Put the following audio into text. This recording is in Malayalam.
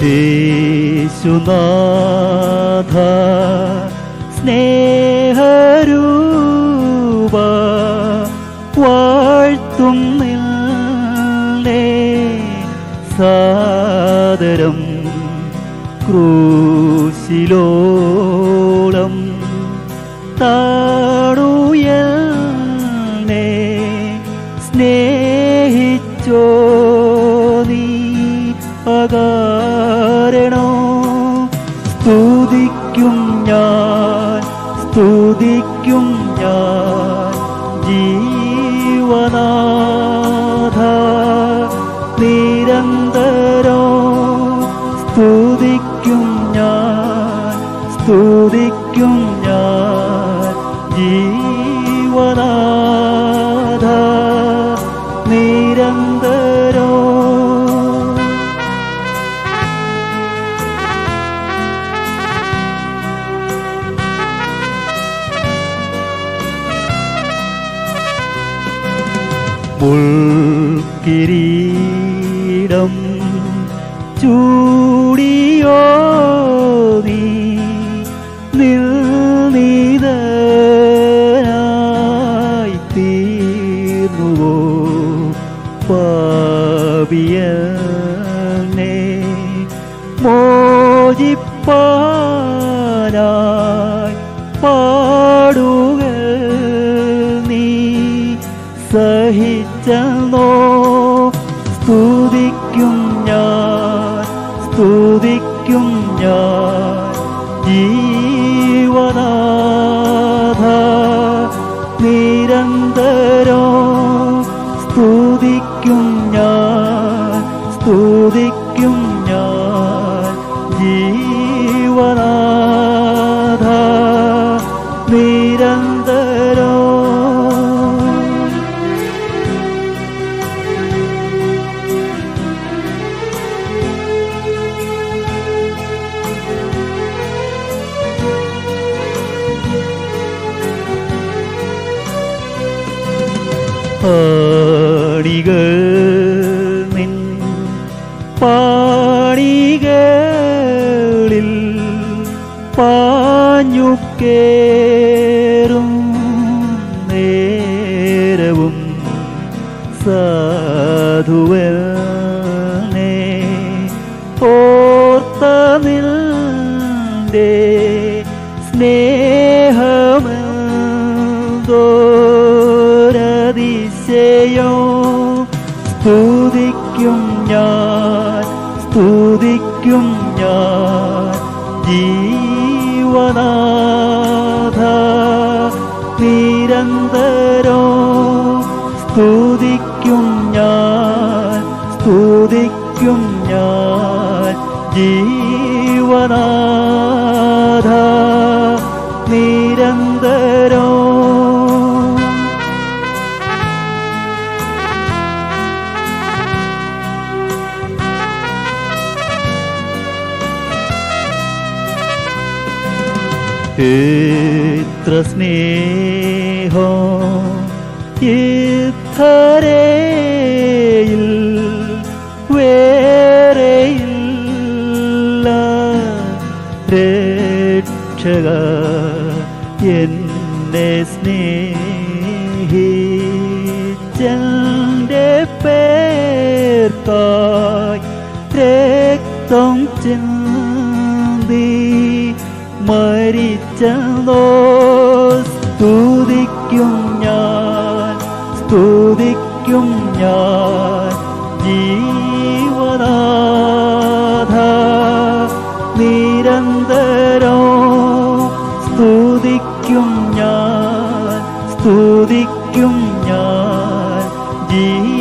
യേശുനാഥ സ്നേഹരൂപ വാഴ്ത്തും നിന്നെ സാദരം ക്രൂശിലോളം താണുയനെ സ്നേഹിച്ചോ നീ അകാരണോ സ്തുതിക്കും ഞാൻ സ്തുതിക്കും ഞാൻ ജീവനാഥ നിരന്തരോ സ്തുതിക്കും ഞാൻ സ്തുതിക്കും ഞാൻ ജീവനാഥ നിരന്തരോ മുൾക്കിരീടം ചൂടിയോ നീ നിൽനീതനായി തീർന്നുവോ പാപിയനെ മോചിപ്പാനായി പാടുക നീ സഹിച്ചനോ സ്തുതിക്കും ഞാൻ സ്തുതിക്കും ഞാൻ ജീവനാഥ നിരന്തരോ സ്തുതിക്കും ഞാൻ സ്തുതിക്കും ഞാൻ ജീവനാഥ നിരന്തരോ പാടികൾ നിൻ പാടികളിൽ പാഞ്ഞു കേറും നേരവും സാധുവനെ ഓർത്ത നിന്റെ സ്നേഹമെന്തോരതിശയോ സ്തുതിക്കും ഞാൻ സ്തുതിക്കും ഞാൻ ജീവനാഥ നിരന്തരോ സ്തുതിക്കും ഞാൻ സ്തുതിക്കും ഞാൻ ജീവനാഥ നിരന്തരോ എത്ര സ്നേഹോ ഇത്തരയിൽ വേറെയില്ല രക്ഷക എന്നെ സ്നേഹിച്ചെൻ്റെ പേർക്കായി രക്തം ചിന്തി മരിച്ചതോ സ്തുതിക്കും ഞാൻ സ്തുതിക്കും ഞാൻ ജീവനാഥ നിരന്തരോ സ്തുതിക്കും ഞാൻ സ്തുതിക്കും ഞാൻ ജീ